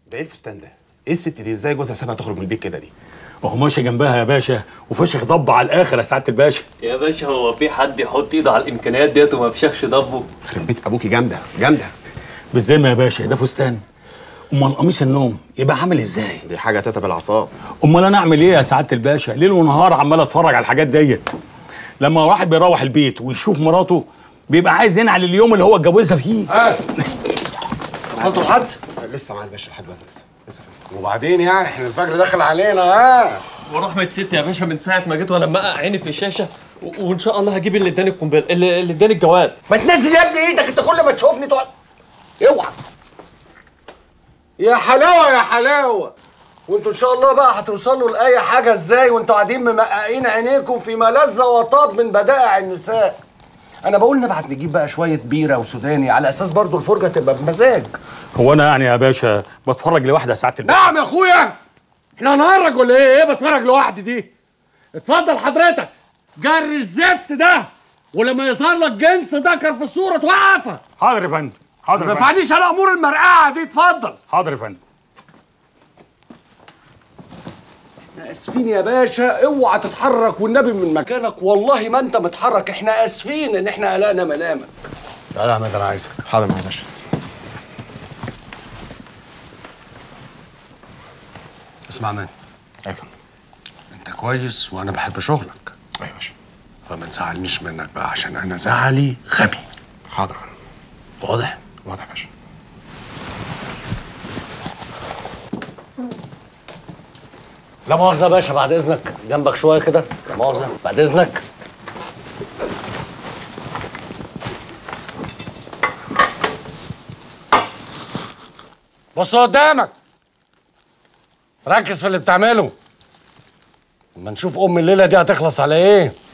ده ايه الفستان ده؟ ايه الست دي ازاي جوزها سابها تخرج من البيت كده دي؟ وهو ماشي جنبها يا باشا وفشخ ضب على الاخر يا سعاده الباشا يا باشا هو في حد يحط ايده على الامكانيات ديت وما بيشخش ضبه يخرب بيت ابوكي جامده جامده بالذمه يا باشا ده فستان امال قميص النوم يبقى عامل ازاي دي حاجه تتعب الاعصاب امال انا اعمل ايه يا سعاده الباشا ليل ونهار عمال اتفرج على الحاجات ديت لما واحد بيروح البيت ويشوف مراته بيبقى عايز ينعل اليوم اللي هو اتجوزها فيه وصلتوا لحد؟ لسه مع الباشا لحد دلوقتي لسه لسه فاهم. وبعدين يعني احنا الفجر داخل علينا ها ورحمة ست يا باشا من ساعة ما جيت وانا مقع عيني في الشاشة و- وان شاء الله هجيب اللي اداني القنبله اللي اللي اداني الجواب ما تنزل يا ابني ايدك انت كل ما تشوفني تقعد اوعى يا حلاوه يا حلاوه وانتوا ان شاء الله بقى هتوصلوا لاي حاجه ازاي وانتوا قاعدين ممققين عينيكم في ملذ وطاب من بدائع النساء انا بقول نبعت نجيب بقى شويه بيره وسوداني على اساس برضو الفرجه تبقى بمزاج هو انا يعني يا باشا بتفرج لوحدي يا سعاده الباشا نعم يا اخويا احنا هنهرج ولا ايه ايه بتفرج لوحدي دي اتفضل حضرتك جري الزفت ده ولما يظهر لك جنس ذكر في الصوره توقفها حاضر يا فندم حاضر ما يا فندم تفعنيش على امور المرقعه دي اتفضل حاضر يا فندم احنا اسفين يا باشا اوعى تتحرك والنبي من مكانك والله ما انت متحرك احنا اسفين ان احنا قلقنا منامك تعالى يا احمد انا عايزك حاضر مع الباشا اسمع مان ايوه يا فندم. انت كويس وانا بحب شغلك ايوه يا باشا فما تزعلنيش منك بقى عشان انا زعلي غبي حاضر يا فندم. واضح واضح يا باشا لا مؤاخذة يا باشا بعد إذنك جنبك شوية كده لا مؤاخذة بعد إذنك بص قدامك ركز في اللي بتعمله اما نشوف ام الليله دي هتخلص على ايه